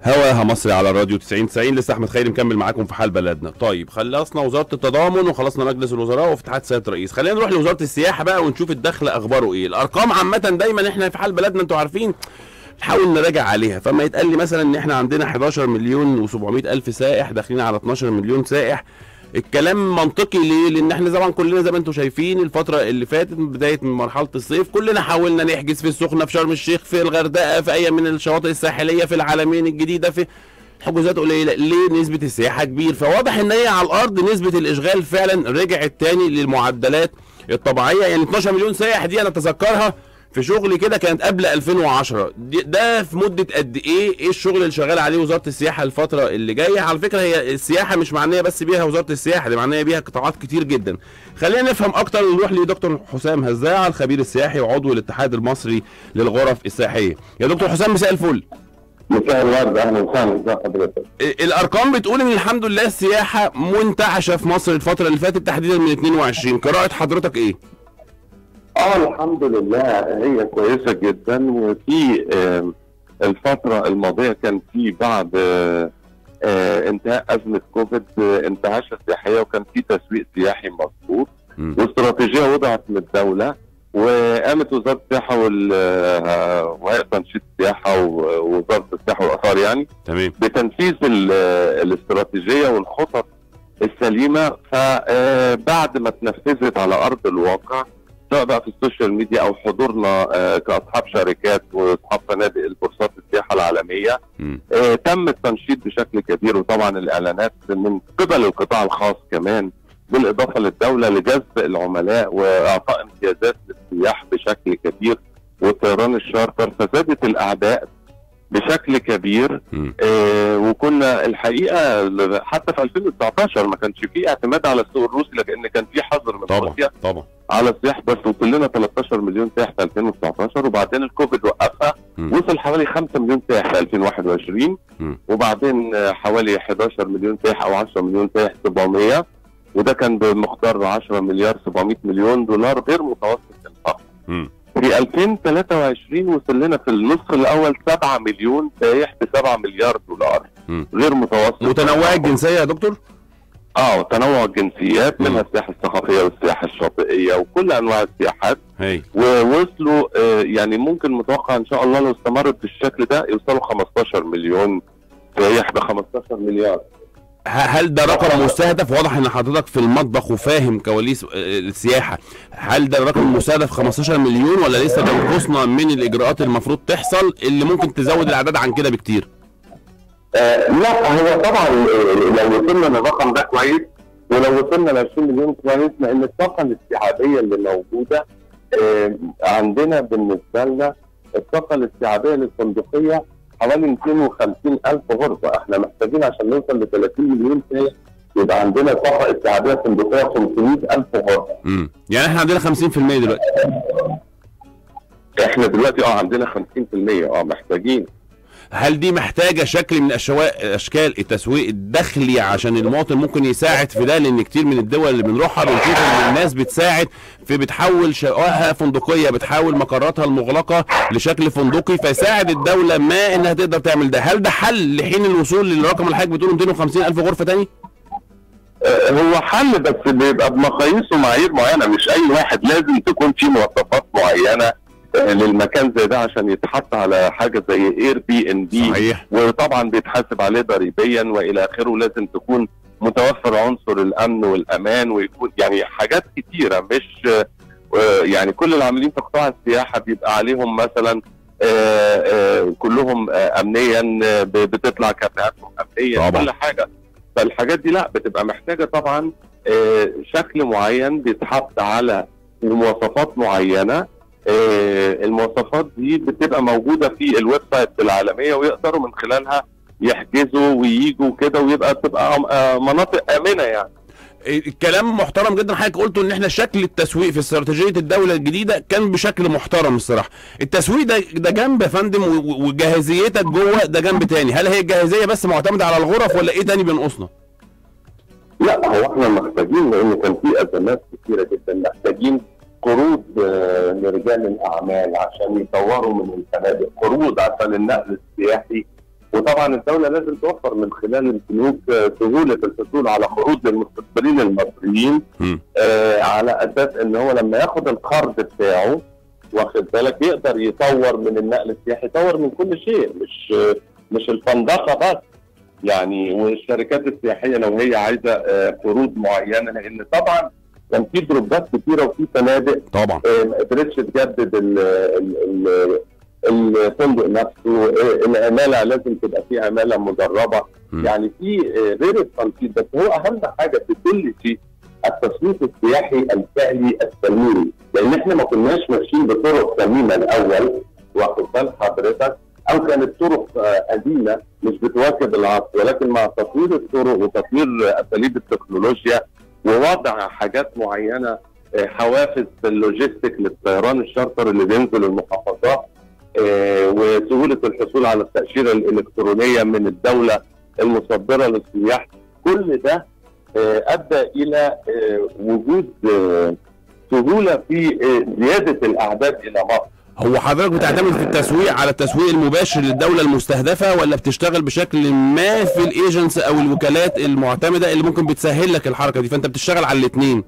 هواها مصري على الراديو 90 90 لسه احمد خيري مكمل معاكم في حال بلدنا طيب خلصنا وزاره التضامن وخلصنا مجلس الوزراء وافتتاحات سياده الرئيس خلينا نروح لوزاره السياحه بقى ونشوف الدخل اخباره ايه الارقام عامه دايما احنا في حال بلدنا انتوا عارفين نحاول نراجع عليها فما يتقال لي مثلا ان احنا عندنا 11 مليون و700 الف سائح داخلين على 12 مليون سائح الكلام منطقي ليه؟ لان احنا طبعا كلنا زي ما انتم شايفين الفتره اللي فاتت من بدايه من مرحله الصيف كلنا حاولنا نحجز في السخنه في شرم الشيخ في الغردقه في اي من الشواطئ الساحليه في العلمين الجديده في حجوزات قليله ليه نسبه السياحه كبير فواضح ان هي على الارض نسبه الاشغال فعلا رجعت تاني للمعدلات الطبيعيه يعني 12 مليون سائح دي انا اتذكرها في شغل كده كانت قبل 2010 دي- ده في مده قد ايه ايه الشغل اللي شغال عليه وزاره السياحه الفتره اللي جايه على فكره هي السياحه مش معنيه بس بيها وزاره السياحه دي معنيه بيها قطاعات كتير جدا خلينا نفهم اكتر ونروح لدكتور حسام هزاع الخبير السياحي وعضو الاتحاد المصري للغرف السياحيه يا دكتور حسام مساء الفل مساء الورد اهلا وسهلا ازي حضرتك ال- الارقام بتقول ان الحمد لله السياحه منتعشه في مصر الفتره اللي فاتت تحديدا من 22 قراءه حضرتك ايه اه الحمد لله هي كويسه جدا وفي آم، الفتره الماضيه كان في بعد آه، آه، انتهاء ازمه كوفيد آه، انتعاشه سياحيه وكان في تسويق سياحي مظبوط مم. واستراتيجيه وضعت من الدوله وقامت وزاره السياحه وال آه، وهيئه تنشيط السياحه ووزاره السياحه والاثار يعني تمام بتنفيذ ال- الاستراتيجيه والخطط السليمه فبعد ما اتنفذت على ارض الواقع سواء بقى في السوشيال ميديا او حضورنا آه، كاصحاب شركات واصحاب فنادق البورصات السياحه العالميه مم. آه، تم التنشيط بشكل كبير وطبعا الاعلانات من قبل القطاع الخاص كمان بالاضافه للدوله لجذب العملاء واعطاء امتيازات للسياح بشكل كبير والطيران الشارتر فزادت الاعداء بشكل كبير مم. آه وكنا الحقيقه ل- حتى في 2019 ما كانش فيه اعتماد على السوق الروسي لان كان في حظر من طبعا روسيا طبعا على السياح بس وصل لنا 13 مليون سائح في 2019 وبعدين الكوفيد وقفها مم. وصل حوالي 5 مليون سائح في 2021 مم. وبعدين آه، حوالي 11 مليون سائح او 10 مليون سائح 700 وده كان بمقدار 10 مليار 700 مليون دولار غير متوسط الانفاق مم. في 2023 وصل لنا في النصف الاول 7 مليون سائح ب 7 مليار دولار مم. غير متوسط متنوع الجنسيه يا دكتور اه تنوع الجنسيات مم. منها السياحه الثقافيه والسياحه الشاطئيه وكل انواع السياحات هي ووصلوا آه يعني ممكن متوقع ان شاء الله لو استمرت بالشكل ده يوصلوا 15 مليون سائح ب 15 مليار ه- هل ده رقم مستهدف واضح ان حضرتك في المطبخ وفاهم كواليس آه، السياحه هل ده الرقم المستهدف 15 مليون ولا لسه بينقصنا من الاجراءات المفروض تحصل اللي ممكن تزود الاعداد عن كده بكتير آه لا هو طبعا آه، لو وصلنا للرقم ده كويس ولو وصلنا ل 20 مليون كويس لان الطاقه الاستيعابيه اللي موجوده آه عندنا بالنسبه لنا الطاقه الاستيعابيه للفندقيه حوالي 250 الف غرفه احنا محتاجين عشان نوصل ل 30 مليون سائح يبقى عندنا طاقه استيعابيه فندقيه 500 الف غرفه امم يعني احنا عندنا 50% دلوقتي احنا دلوقتي اه عندنا 50% اه محتاجين هل دي محتاجه شكل من أشواء اشكال التسويق الداخلي عشان المواطن ممكن يساعد في ده لان كتير من الدول اللي بنروحها بنشوف ان الناس بتساعد في بتحول شققها فندقيه بتحول مقراتها المغلقه لشكل فندقي فيساعد الدوله ما انها تقدر تعمل ده هل ده حل لحين الوصول للرقم اللي حضرتك بتقوله 250 الف غرفه تاني آه، هو حل بس بيبقى بمقاييس ومعايير معينه مش اي واحد لازم تكون في مواصفات معينه آه، للمكان زي ده عشان يتحط على حاجه زي اير بي ان بي صحيح وطبعا بيتحاسب عليه ضريبيا والى اخره لازم تكون متوفر عنصر الامن والامان ويكون يعني حاجات كتيره مش آه، يعني كل العاملين في قطاع السياحه بيبقى عليهم مثلا آه، آه، كلهم آه، امنيا آه، ب- بتطلع كفاءاتهم امنيا طبعا. كل حاجه فالحاجات دي لا بتبقى محتاجه طبعا آه، شكل معين بيتحط على مواصفات معينه آه، المواصفات دي بتبقى موجوده في الويب سايت العالميه ويقدروا من خلالها يحجزوا وييجوا كده ويبقى تبقى آه، مناطق امنه يعني الكلام محترم جدا حضرتك قلته ان احنا شكل التسويق في استراتيجيه الدوله الجديده كان بشكل محترم الصراحه التسويق ده ده جنب يا فندم و- و- وجاهزيتك جوه ده جنب تاني هل هي الجاهزيه بس معتمده على الغرف ولا ايه تاني بينقصنا لا هو احنا محتاجين لان كان في ازمات كثيره جدا محتاجين قروض آه، لرجال الاعمال عشان يطوروا من الفنادق قروض عشان النقل السياحي وطبعا الدوله لازم توفر من خلال البنوك آه، سهوله الحصول على قروض للمستثمرين المصريين مم. آه على اساس ان هو لما ياخد القرض بتاعه واخد بالك يقدر يطور من النقل السياحي يطور من كل شيء مش آه، مش الفندقه بس يعني والشركات السياحيه لو هي عايزه آه، قروض معينه لان طبعا كان في دروبات كتيره وفي فنادق طبعا آه، ما قدرتش تجدد ال- ال- ال- الفندق نفسه آه، العماله لازم تبقى في عماله مدربه مم. يعني في آه، غير التنشيط بس هو اهم حاجه في كل شيء التسويق السياحي الفعلي السليم لان احنا ما كناش ماشيين بطرق سليمه الاول واخد بال حضرتك او كانت طرق آه، قديمه مش بتواكب العصر ولكن مع تطوير الطرق وتطوير اساليب التكنولوجيا ووضع حاجات معينه آه، حوافز في اللوجيستيك للطيران الشارتر اللي بينزل المحافظات آه، وسهوله الحصول على التاشيره الالكترونيه من الدوله المصدره للسياح كل ده آه، ادى الى آه، وجود آه، سهوله في آه، زياده الاعداد الى مصر هو حضرتك بتعتمد في التسويق على التسويق المباشر للدوله المستهدفه ولا بتشتغل بشكل ما في الايجنتس او الوكالات المعتمده اللي ممكن بتسهل لك الحركه دي فانت بتشتغل على الاثنين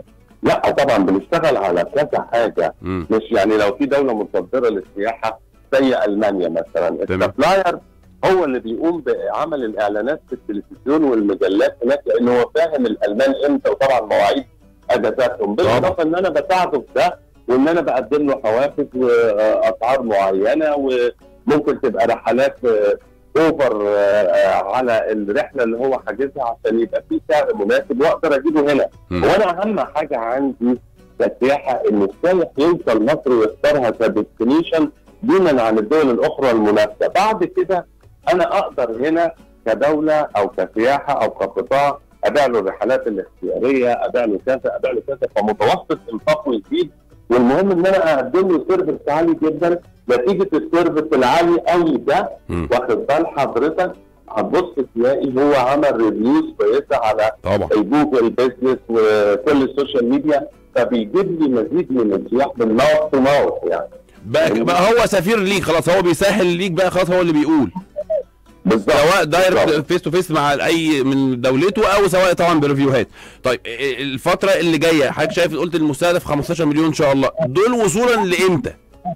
لا طبعا بنشتغل على كذا حاجه مش يعني لو في دوله مصدره للسياحه زي المانيا مثلا تمام. السبلاير هو اللي بيقوم بعمل الاعلانات في التلفزيون والمجلات هناك لان هو فاهم الالمان امتى وطبعا مواعيد اجازاتهم بالاضافه ان انا بساعده في ده وان انا بقدم له حوافز واسعار معينه وممكن تبقى رحلات آه، اوفر آه، على الرحله اللي هو حاجزها عشان يبقى في سعر مناسب واقدر اجيبه هنا مم. وانا اهم حاجه عندي كسياحه ان السائح يوصل مصر ويختارها كديستنيشن دونا عن الدول الاخرى المنافسه بعد كده انا اقدر هنا كدوله او كسياحه او كقطاع ابيع له الرحلات الاختياريه ابيع له كذا ابيع له كذا فمتوسط انفاقه يزيد والمهم ان انا اقدم له سيرفيس عالي جدا نتيجه السيرفيس العالي قوي ده مم. واخد بال حضرتك هتبص تلاقي هو عمل ريفيوز كويسه على طبعا الجوجل بيزنس وكل السوشيال ميديا فبيجيب لي مزيد من السياح من ماوث تو ماوث يعني بقى, بقى هو سفير ليك خلاص هو بيسهل ليك بقى خلاص هو اللي بيقول بالظبط سواء دايركت بالظبط. فيس تو فيس مع اي من دولته او سواء طبعا بريفيوهات طيب ال- الفتره اللي جايه حضرتك شايف قلت المستهدف 15 مليون ان شاء الله دول وصولا لامتى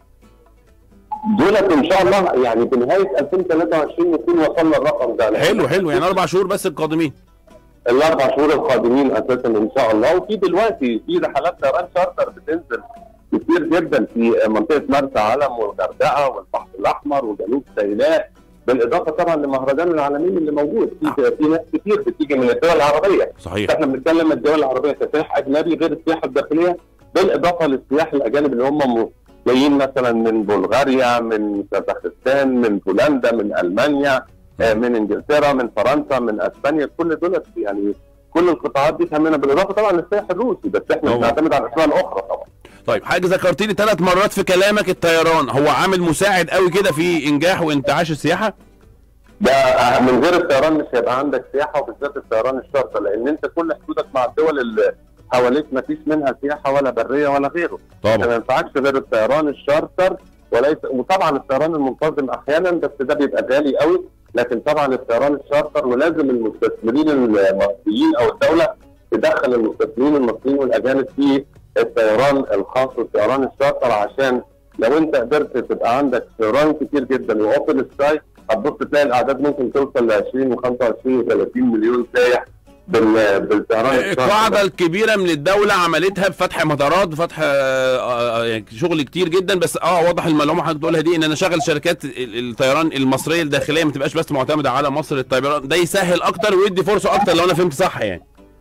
دولت ان شاء الله يعني بنهايه 2023 نكون وصلنا الرقم ده حلو حلو يعني اربع شهور بس القادمين الاربع شهور القادمين اساسا ان شاء الله وفي دلوقتي في رحلات طيران شارتر بتنزل كتير جدا في منطقه مرسى علم والغردقه والبحر الاحمر وجنوب سيناء بالاضافه طبعا لمهرجان العالمين اللي موجود في في ناس كتير بتيجي من الدول العربيه صحيح احنا بنتكلم الدول العربيه كسياح اجنبي غير السياحه الداخليه بالاضافه للسياح الاجانب اللي هم م- جايين مثلا من بلغاريا من كازاخستان من بولندا من المانيا آه، من انجلترا من فرنسا من اسبانيا كل دول يعني كل القطاعات دي تهمنا بالاضافه طبعا للسياح الروسي بس احنا طبعا. بنعتمد على الاسماء الاخرى طبعا طيب حاجه ذكرت لي ثلاث مرات في كلامك الطيران هو عامل مساعد قوي كده في انجاح وانتعاش السياحه ده آه، من غير الطيران مش هيبقى عندك سياحه وبالذات الطيران الشرطه لان انت كل حدودك مع الدول اللي حواليك ما فيش منها سياحه ولا بريه ولا غيره ما طبعا ينفعكش غير الطيران الشارتر وليس وطبعا الطيران المنتظم احيانا بس ده بيبقى غالي قوي لكن طبعا الطيران الشارتر ولازم المستثمرين المصريين او الدوله تدخل المستثمرين المصريين والاجانب في الطيران الخاص والطيران الشارتر عشان لو انت قدرت تبقى عندك طيران كتير جدا واوبن سكاي هتبص تلاقي الاعداد ممكن توصل ل 20 و25 و30 مليون سايح بال- بالطيران القاعده الكبيره من الدوله عملتها بفتح مطارات بفتح آه، آه، يعني شغل كتير جدا بس اه واضح المعلومه حضرتك بتقولها دي ان انا شغل شركات ال- الطيران المصريه الداخليه ما تبقاش بس معتمده على مصر الطيران ده يسهل اكتر ويدي فرصه اكتر لو انا فهمت صح يعني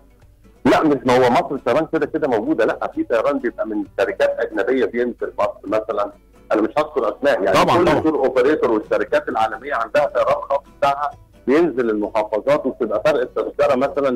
لا مش ما هو مصر الطيران كده كده موجوده لا في طيران بيبقى من شركات اجنبيه بينزل مصر مثلا انا مش هذكر اسماء يعني طبعاً، كل طبعاً. تور اوبريتور والشركات العالميه عندها طيران خاص بتاعها بينزل المحافظات وبتبقى فرق التذكره مثلا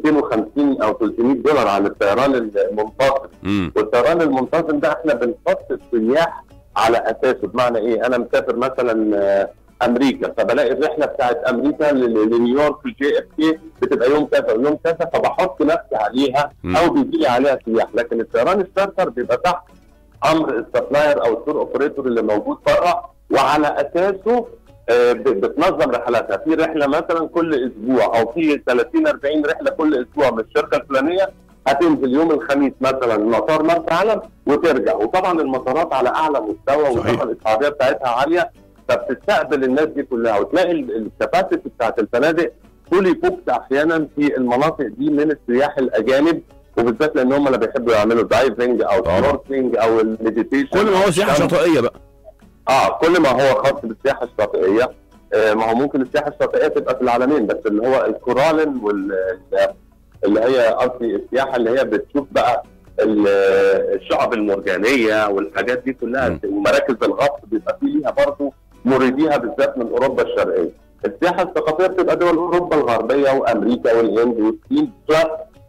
250 او 300 دولار عن الطيران المنتظم امم والطيران المنتظم ده احنا بنحط السياح على اساسه بمعنى ايه؟ انا مسافر مثلا آه، امريكا فبلاقي الرحله بتاعت امريكا ل- لنيويورك جي اف كي بتبقى يوم كذا ويوم كذا فبحط نفسي عليها مم. او بيجي لي عليها سياح لكن الطيران الشارتر بيبقى تحت امر السبلاير او التور اوبريتور اللي موجود بره وعلى اساسه آه، ب- بتنظم رحلاتها في رحله مثلا كل اسبوع او في 30 40 رحله كل اسبوع من الشركه الفلانيه هتنزل يوم الخميس مثلا مطار مرسى علم وترجع وطبعا المطارات على اعلى مستوى صحيح. والطاقه الاسعافيه بتاعتها عاليه فبتستقبل الناس دي كلها وتلاقي ال- الكباسيتي بتاعت الفنادق فولي بوكت احيانا في المناطق دي من السياح الاجانب وبالذات لان هم لا بيحبوا يعملوا دايفنج او طبعا. سنوركلينج او المديتيشن كل ما هو سياحه شاطئيه بقى اه كل ما هو خاص بالسياحه الشاطئيه آه ما هو ممكن السياحه الشاطئيه تبقى في العالمين بس اللي هو الكورالين وال اللي هي قصدي السياحه اللي هي بتشوف بقى ال- الشعب المرجانيه والحاجات دي كلها مم. ومراكز الغطس بيبقى في ليها برضه مريديها بالذات من اوروبا الشرقيه. السياحه الثقافيه بتبقى دول اوروبا الغربيه وامريكا والهند والصين بلس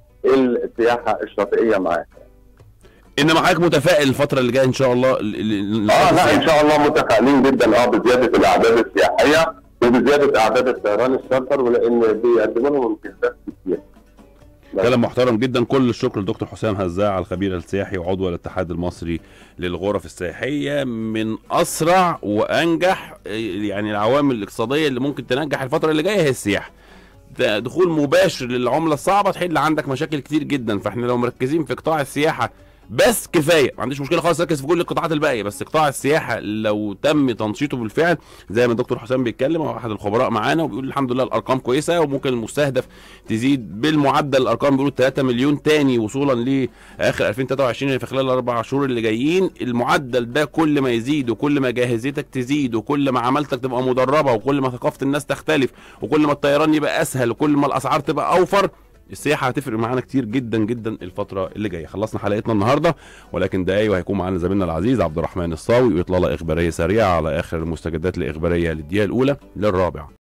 السياحه الشاطئيه معاها. انما حضرتك متفائل الفتره اللي جايه ان شاء الله ال- ال- ال- اه لا ان شاء الله متفائلين جدا اه بزياده الاعداد السياحيه وبزياده اعداد الطيران الشارتر ولان بيقدموا لهم امتيازات كتير. كلام محترم جدا كل الشكر لدكتور حسام هزاع الخبير السياحي وعضو الاتحاد المصري للغرف السياحيه من اسرع وانجح يعني العوامل الاقتصاديه اللي ممكن تنجح الفتره اللي جايه هي السياحه ده دخول مباشر للعمله الصعبه تحل عندك مشاكل كتير جدا فاحنا لو مركزين في قطاع السياحه بس كفايه ما عنديش مشكله خالص اركز في كل القطاعات الباقيه بس قطاع السياحه لو تم تنشيطه بالفعل زي ما الدكتور حسام بيتكلم هو احد الخبراء معانا وبيقول الحمد لله الارقام كويسه وممكن المستهدف تزيد بالمعدل الارقام بيقولوا 3 مليون تاني وصولا لاخر 2023 اللي في خلال الاربع شهور اللي جايين المعدل ده كل ما يزيد وكل ما جاهزيتك تزيد وكل ما عملتك تبقى مدربه وكل ما ثقافه الناس تختلف وكل ما الطيران يبقى اسهل وكل ما الاسعار تبقى اوفر السياحه هتفرق معانا كتير جدا جدا الفتره اللي جايه خلصنا حلقتنا النهارده ولكن دقايق وهيكون معانا زميلنا العزيز عبد الرحمن الصاوي واطلاله اخباريه سريعه على اخر المستجدات الاخباريه للدقيقه الاولى للرابع